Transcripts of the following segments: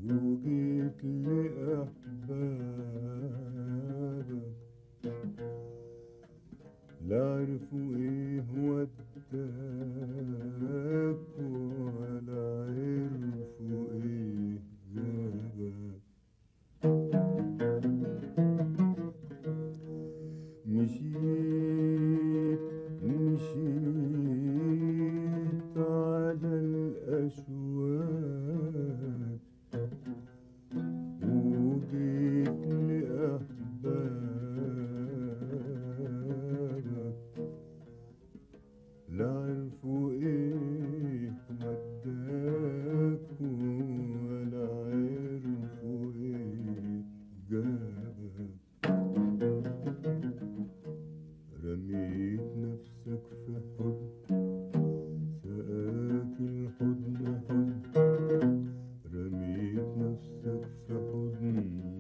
وجيت لأحبابك لا عرفوا ايه وداك ولا عرفوا ايه جابك مشيت مشيت على الأشواك وجيت لأحبابك لا عرفوا ايه وداك ولا عرفوا ايه جابك رميت نفسك في حضن سقاك الحضن حضن رميت نفسك في حضن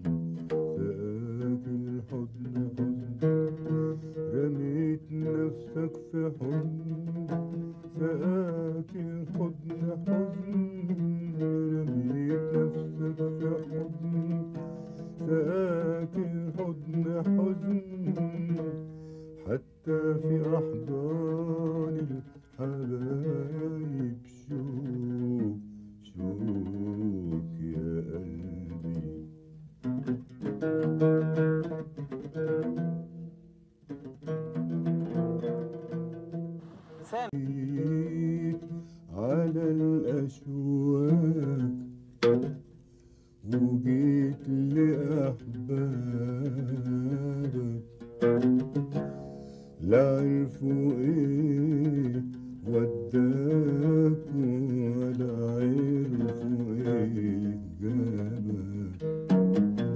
سقاك الحضن حضن رميت نفسك في حضن سقاك الحضن حضن رميت نفسك في حضن سقاك الحضن حضن حتى في أحضان الحبايب شوك شوك يا قلبي جيت على الأشواك وجيت لأحبابك لا عرفوا ايه وداك ولا عرفوا ايه جابك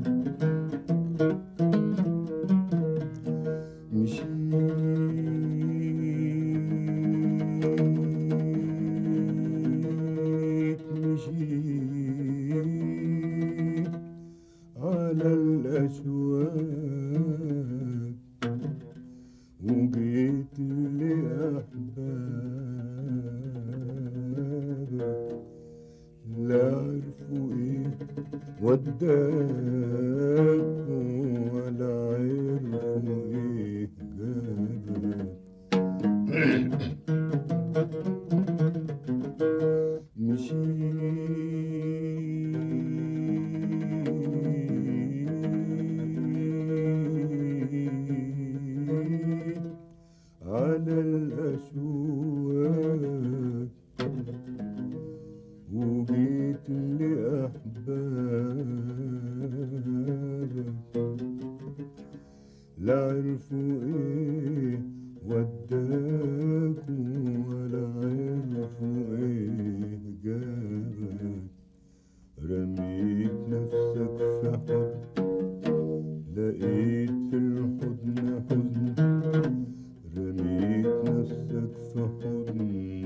مشيت مشيت على الأشواك وجيت لأحبابك لا عرفوا ايه وداك ولا عرفوا ايه جابك مشيت على الأشواك وجيت لأحبابك لا عرفوا ايه وداك ولا عرفوا ايه جابك رميت نفسك في حضن لقيت في الحضن حزن رميت نفسك في حضن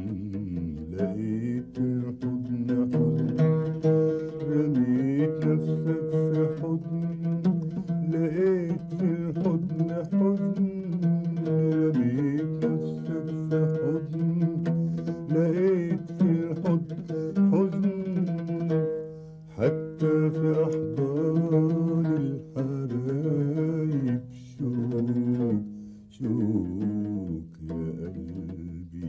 لقيت في الحضن حزن رميت نفسك في حضن لقيت في الحضن حزن رميت نفسك في حضن لقيت في الحضن حزن حتى في أحضان الحبايب شوك شوك يا قلبي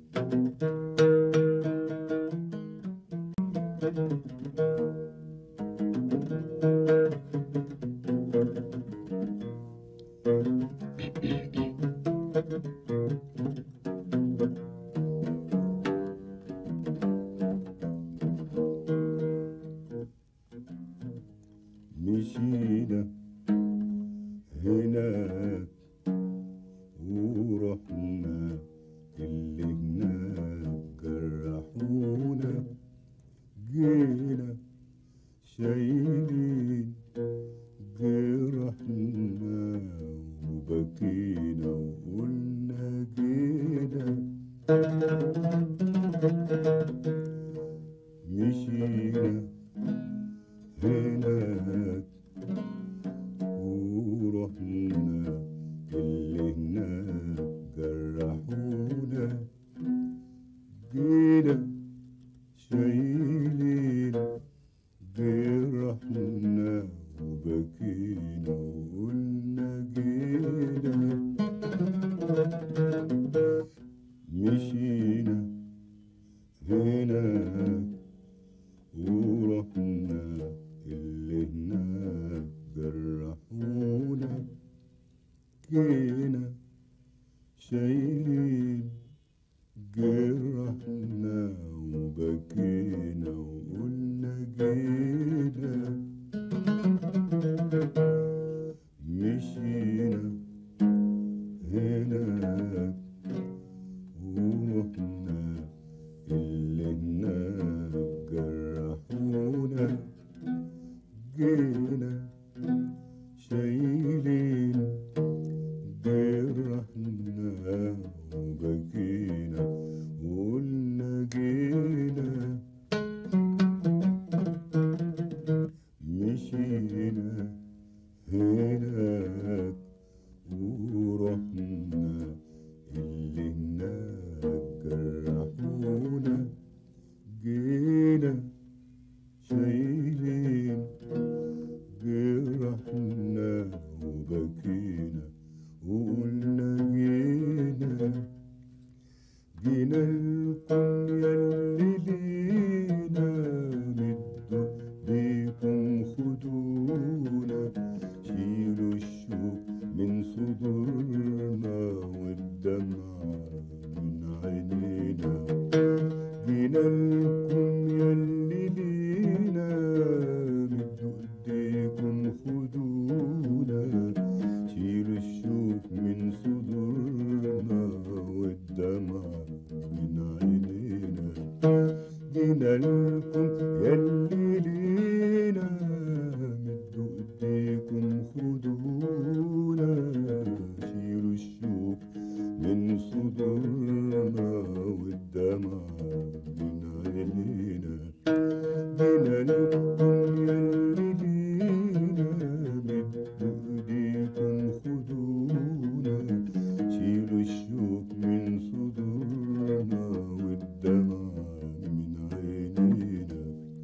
مشينا هناك ورحنا اللي هناك جرحونا جينا شايلين جرحنا وبكينا وقلنا جينا مشينا هناك ورحنا اللي هناك جرحونا جينا شايلين جينا جينا مشينا هناك ورحنا اللي هناك جرحونا جينا شايلين جرحنا وبكينا وقلنا جينا مشينا هناك ورحنا اللي هناك جرحونا جينا شايلين جرحنا وبكينا وقلنا جينا جينا لكم ياللي لينا مدوا بيكم خدونا شيلوا الشوق من صدورنا والدمع من عينينا جينا لكم ياللي لينا مدوا ايديكم خدونا شيلوا الشوق من صدورنا والدمع من عينينا جينا لكم ياللي لينا مدوا ايديكم خدونا شيلوا الشوق من صدورنا والدمع من عينينا جينا لكم ياللي لينا مدوا ايديكم خدونا شيلوا الشوق من صدورنا والدمع من عينينا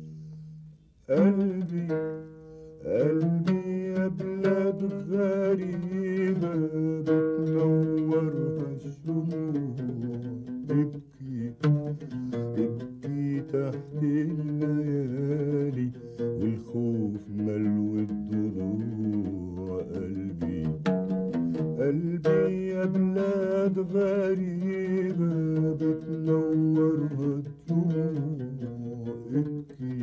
قلبي قلبي يا بلاد غريبة بتنورها الشموع ابكي ابكي تحت الليالي والخوف ملو الضلوع قلبي قلبي يا بلاد غريبة بتنورها الدموع ابكي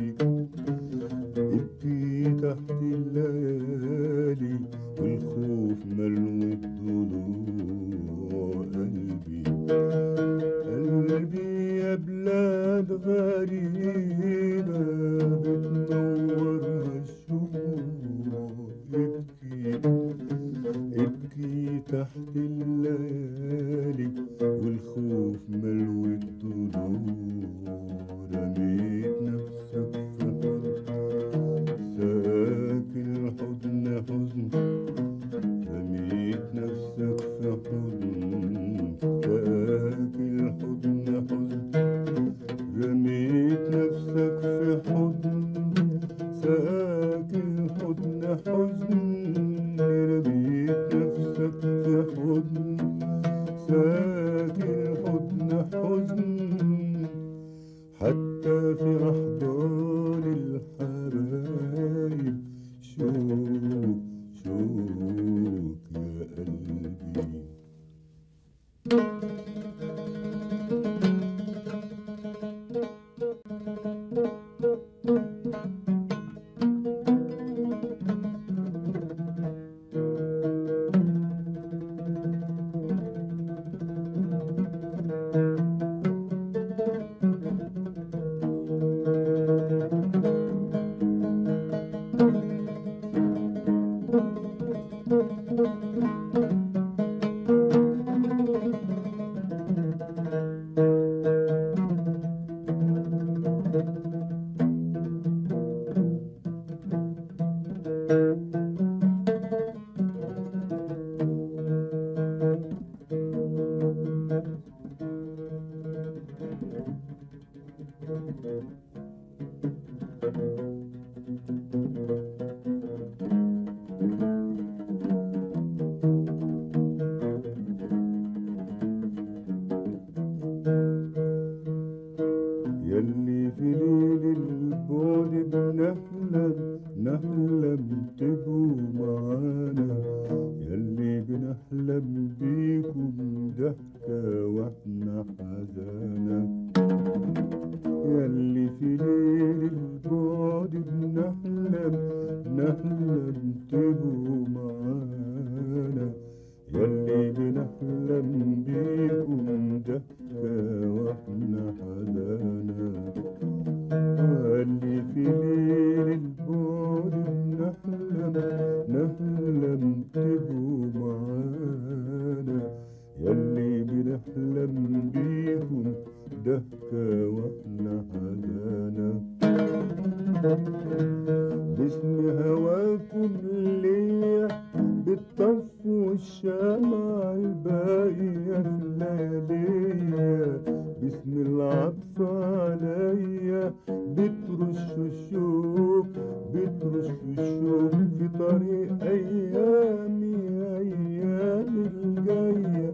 ابكي تحت الليالي والخوف ملو الضلوع قلبي قلبي يا بلاد غريبة بتنورها الشموع ابكي ابكي تحت الليالي والخوف ملو الضلوع رميت نفسك في الأرض ساكن حضن حزن رميت نفسك في حضن ساكن حضن حزن رميت نفسك في حضن ساكن حضن حزن رميت نفسك في حضن ساكن حضن حزن حتى في أحضان الحبايب شوق شوق يا قلبي يلي في ليل البعد بنحلم نحلم تبقوا معانا يلي بنحلم بيكم ضحكة واحنا حزانة يلي في ليل البعد باسم هواكم ليا بالطف والشمع الباقية في لياليا باسم العطف عليا بترش الشوق بترش الشوق في طريق أيامي أيام الجاية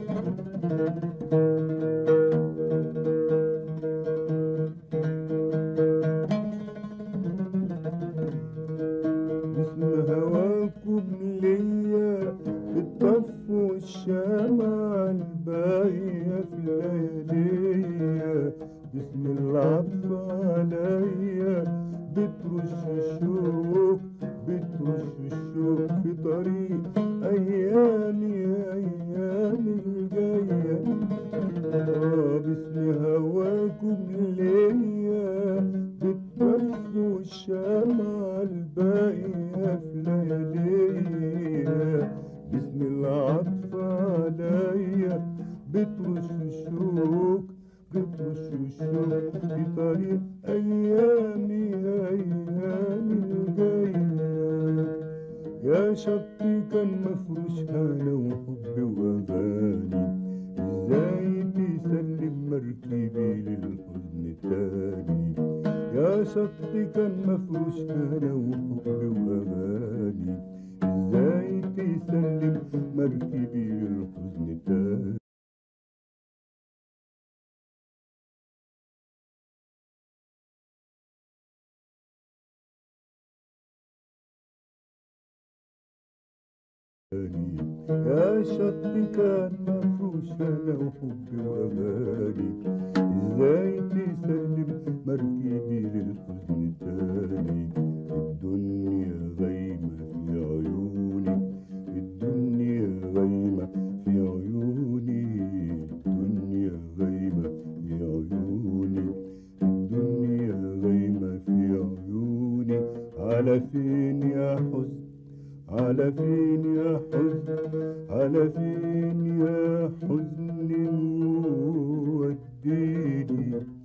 باسم هواكم ليا بالطف والشمع الباقية في لياليا باسم العطف عليا بترش الشوق بترش الشوق في طريق أيامي أيام الجاية آه باسم هواكم ليا بتبث الشمع الباقية في لياليا باسم العطف عليا بترش الشوق بترش الشوق في طريق أيامي أيام الجاية يا شطي كان مفروش هنا وحب وأغاني ازاي تسلم مركبي للحزن تاني يا شطي كان مفروش هنا وحب وأغاني ازاي تسلم مركبي للحزن تاني يا شط كان مفروش انا وحبي واماني ازاي تسلم مركبي للحزن تاني الدنيا غايمة في عيوني الدنيا غايمة في عيوني الدنيا غايمة في عيوني الدنيا غايمة في عيوني على فين يا حزن على فين يا حزن على فين يا حزن وديني